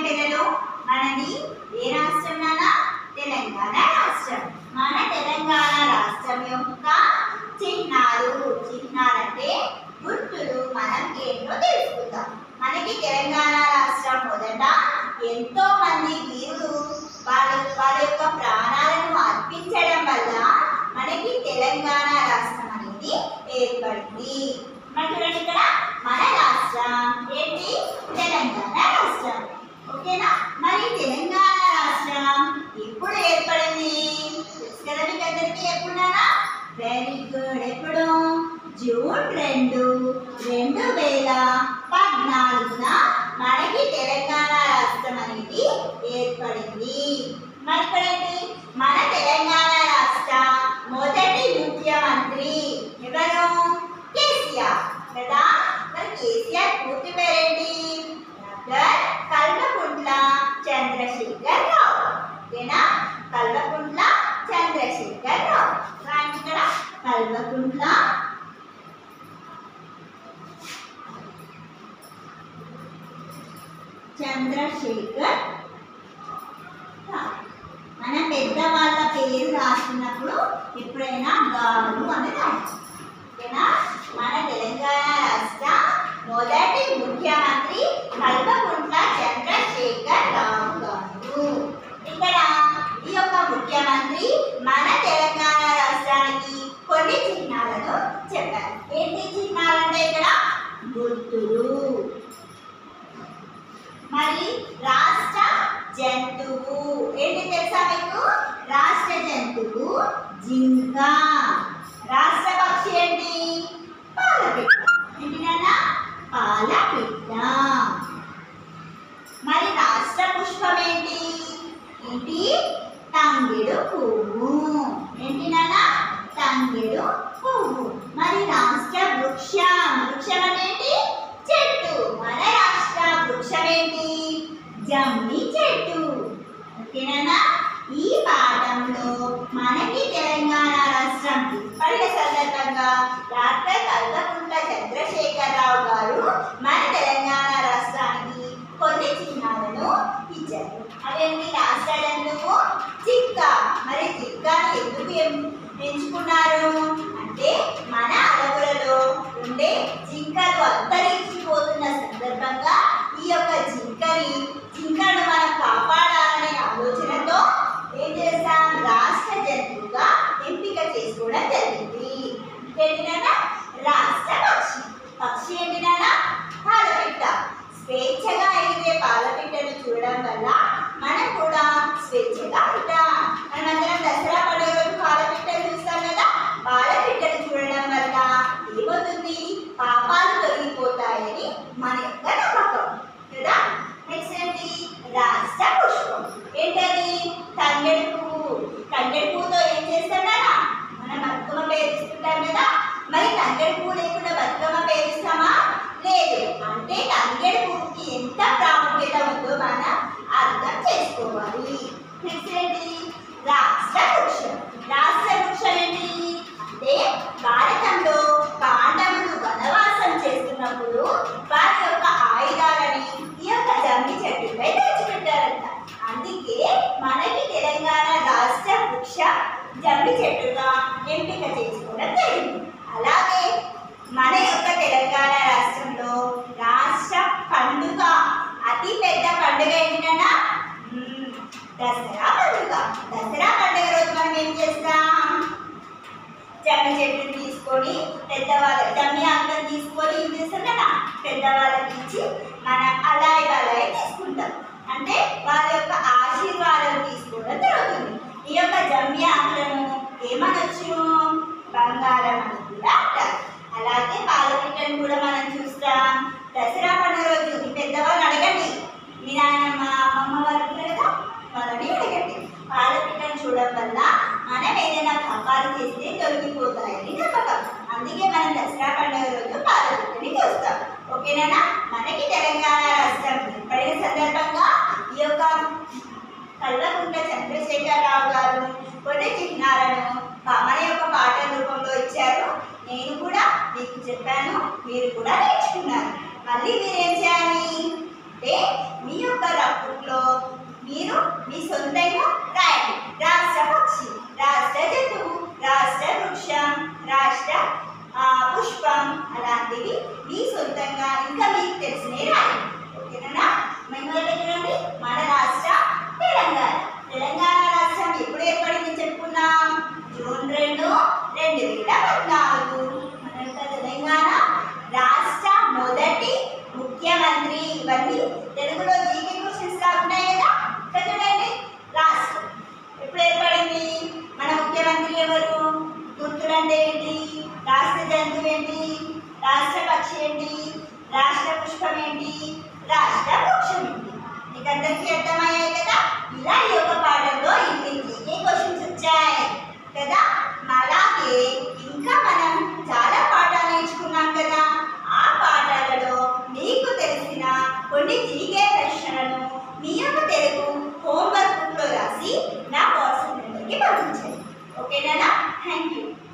పిల్లలు మనది ఏ రాష్ట్రం నానా తెలంగాణ రాష్ట్రం మన తెలంగాణ రాష్ట్రం యొక్క చిహ్నాలు చిహ్నాలంటే గుర్తులు మనం ఏంటో తెలుసుకుందాం మనకి తెలంగాణ రాష్ట్రం మొదట ఎంతో మంది వీరులు వాళ్ళ వాళ్ళ యొక్క ప్రాణాలను అర్పించడం వల్ల మనకి తెలంగాణ రాష్ట్రం అనేది ఏర్పడింది మరి చూడండి ఇక్కడ మన రాష్ట్రం ఏంటి తెలంగాణ రాష్ట్రం ఓకేనా మరి తెలంగాణ రాష్ట్రం ఎప్పుడు ఏర్పడింది తెలుసు కదా మీకు అందరికీ ఎప్పుడునా వెరీ గుడ్ ఎప్పుడు జూన్ రెండు రెండు వేల పద్నాలుగున మనకి తెలంగాణ రాష్ట్రం అనేది ఏర్పడింది మరి ఇక్కడ ఏంటి మన తెలంగాణ రాష్ట్ర మొదటి ముఖ్యమంత్రి ఎవరు కేసీఆర్ కదా మరి కేసీఆర్ పూర్తి పేరేంటి డాక్టర్ కల్వకుంట్ల చంద్రశేఖర్ రావు ఓకేనా కల్వకుంట్ల చంద్రశేఖర్ రావు రాయండి ఇక్కడ కల్వకుంట్ల చంద్రశేఖర్ రావు మన పెద్దవాళ్ళ పేరు రాస్తున్నప్పుడు ఎప్పుడైనా గారు అని రాయాలి ఓకేనా మన తెలంగాణ రాష్ట్ర మొదటి ముఖ్యమంత్రి కల్వకుంట్ల చంద్రశేఖర్ రావు గారు ఇక్కడ ఈ యొక్క ముఖ్యమంత్రి మన తెలంగాణ రాష్ట్రానికి కొన్ని చిహ్నాలను చెప్పారు ఏంటి చిహ్నాలంటే ఇక్కడ గుర్తులు మరి రాష్ట్ర జంతువు ఏంటి తెలుసా మీకు రాష్ట్ర జంతువు జింక రాష్ట్ర పక్షి ఏంటి పాలపిట్ట ఏంటి నాన్న పాలపిట్ట మరి రాష్ట్ర పుష్పం ఏంటి ఏంటి తంగెడు పువ్వు ఏంటి నాన్న తంగెడు పువ్వు మరి రాష్ట్ర వృక్షం వృక్షం అంటే ఏంటి చెట్టు మన రాష్ట్ర వృక్షం ఏంటి జమ్మి చెట్టు ఓకేనా ఈ పాఠంలో మనకి తెలంగాణ రాష్ట్రం ఏర్పడిన సందర్భంగా డాక్టర్ కల్వకుంట్ల చంద్రశేఖరరావు గారు మన తెలంగాణ రాష్ట్రానికి కొన్ని చిహ్నాలను ఇచ్చారు అవేంటి రాష్ట్ర జంతువు చిక్క మరి చిక్కని ఎందుకు ఎం- ఎంచుకున్నారు అంటే మన అడవులలో ఉండే జింకలు అంతరించిపోతున్న సందర్భంగా ఈ యొక్క జింకని జింకను మనం కాపాడాలనే ఆలోచనతో ఏం చేస్తాం రాష్ట్ర జంతువుగా ఎంపిక చేసుకోవడం జరిగింది ఏంటినా రాష్ట్ర పక్షి పక్షి ఏంటినా పాలపిట్ట స్వేచ్ఛగా ఎగిరే పాలపిట్టను చూడడం వల్ల మనం కూడా స్వేచ్ఛగా ఉంటాం మనమందరం దసరా పండుగ రోజు పాలపిట్టను చూస్తాం కదా పాలపిట్టను చూడడం వల్ల ఏమవుతుంది పాపాలు తొలగిపోతాయని మన యొక్క నమ్మకం కదా నెక్స్ట్ ఏంటి రాష్ట్ర పుష్పం ఏంటది తంగెడు పువ్వు తంగెడు పువ్వుతో ఏం చేస్తాడా మనం బతుకమ్మ పేరుస్తుంటాం కదా మరి తంగెడు పువ్వు లేకుండా బతుకమ్మ పేరుస్తామా లేదు అంటే తంగెడు పువ్వుకి ఎంత ప్రాముఖ్యత ఉందో మనం అర్థం చేసుకోవాలి నెక్స్ట్ ఏంటి రాష్ట్ర వృక్షం రాష్ట్ర వృక్షం ఏంటి అంటే భారతంలో పాండవులు వనవాసం చేస్తున్నప్పుడు వారి యొక్క ఆయుధాలని ఈ యొక్క జమ్మి చెట్టుపై తెచ్చిపెట్టారంట అందుకే మనకి తెలంగాణ రాష్ట్ర వృక్ష జమ్మి చెట్టుగా ఎంపిక చేసుకోవడం జరిగింది అలాగే మన యొక్క తెలంగాణ రాష్ట్రంలో రాష్ట్ర పండుగ అతి పెద్ద పండుగ ఏంటన్నా మ్మ్, దసరా పండుగ దసరా పండుగ రోజు మనం ఏం చేస్తాం జమ్మి చెట్టుని తీసుకొని పెద్దవాళ్ళ జమ్మి ఆకులను తీసుకొని ఏం చేస్తాం కదా పెద్దవాళ్ళకి ఇచ్చి మనం అలాయ్ బలాయి తీసుకుంటాం అంటే వాళ్ళ యొక్క ఆశీర్వాదం తీసుకోవడం జరుగుతుంది ఈ యొక్క జమ్మి ఆకులను ఏమనొచ్చు బంగారం అని కూడా అంటారు అలాగే పాలపిట్టను కూడా మనం చూస్తాం దసరా పండుగ రోజు మీ పెద్దవాళ్ళు అడగండి మీ నాయనమ్మ అమ్మమ్మ వారు ఉంటారు కదా వాళ్ళని అడగండి పాలపిట్టను చూడడం వల్ల మనం ఏదైనా పాపాలు చేస్తే తొలగిపోతాయని నమ్మకం అందుకే మనం దసరా పండుగ రోజు పాలపిట్టని చూస్తాం ఓకేనా మనకి తెలంగాణ రాష్ట్రం ఏర్పడిన సందర్భంగా ఈ యొక్క కల్వకుంట్ల చంద్రశేఖరరావు గారు కొన్ని చిహ్నాలను పా- మన యొక్క పాఠ రూపంలో ఇచ్చారు నేను కూడా మీకు చెప్పాను మీరు కూడా నేర్చుకున్నారు మళ్ళీ మీరు ఏం చేయాలి అంటే మీ యొక్క రఫ్లో మీరు మీ సొంతంగా రాయండి రాష్ట్ర పక్షి రాష్ట్ర జంతువు రాష్ట్ర వృక్షం రాష్ట్ర ఆ, పుష్పం అలాంటివి మీ సొంతంగా ఇంకా మీకు తెలిసినవి రాయండి ఓకేనా మెమరీ చూడండి మన రాష్ట్ర తెలంగాణ తెలంగాణ రాష్ట్రం ఎప్పుడు ఏర్పడింది చెప్పుకున్నాం జూన్ రెండు రెండు వేల పద్నాలుగు మన యొక్క తెలంగాణ రాష్ట్ర మొదటి ముఖ్యమంత్రి ఇవన్నీ తెలుగులో జీకే క్వశ్చన్స్ లా ఉన్నాయి కదా ఇక్కడ చూడండి రాష్ట్రం ఎప్పుడు ఏర్పడింది మన ముఖ్యమంత్రి ఎవరు గుర్తులంటే ఏంటి రాష్ట్ర జంతువు ఏంటి రాష్ట్ర పక్షి ఏంటి రాష్ట్ర పుష్పం ఏంటి రాష్ట్ర వృక్షం ఏంటి మీకు అందరికీ అర్థమయ్యాయి కదా ఇలా ఈ యొక్క పాఠంలో ఇన్ని జీకే క్వశ్చన్స్ వచ్చాయి కదా అలాగే ఇంకా మనం చాలా పాఠాలు నేర్చుకున్నాం కదా ఆ పాఠాలలో మీకు తెలిసిన కొన్ని జీకే ప్రశ్నలను మీ యొక్క తెలుగు హోంవర్క్ బుక్లో రాసి నా వాట్సాప్ నెంబర్కి పంపించండి ఓకేనా థ్యాంక్ యూ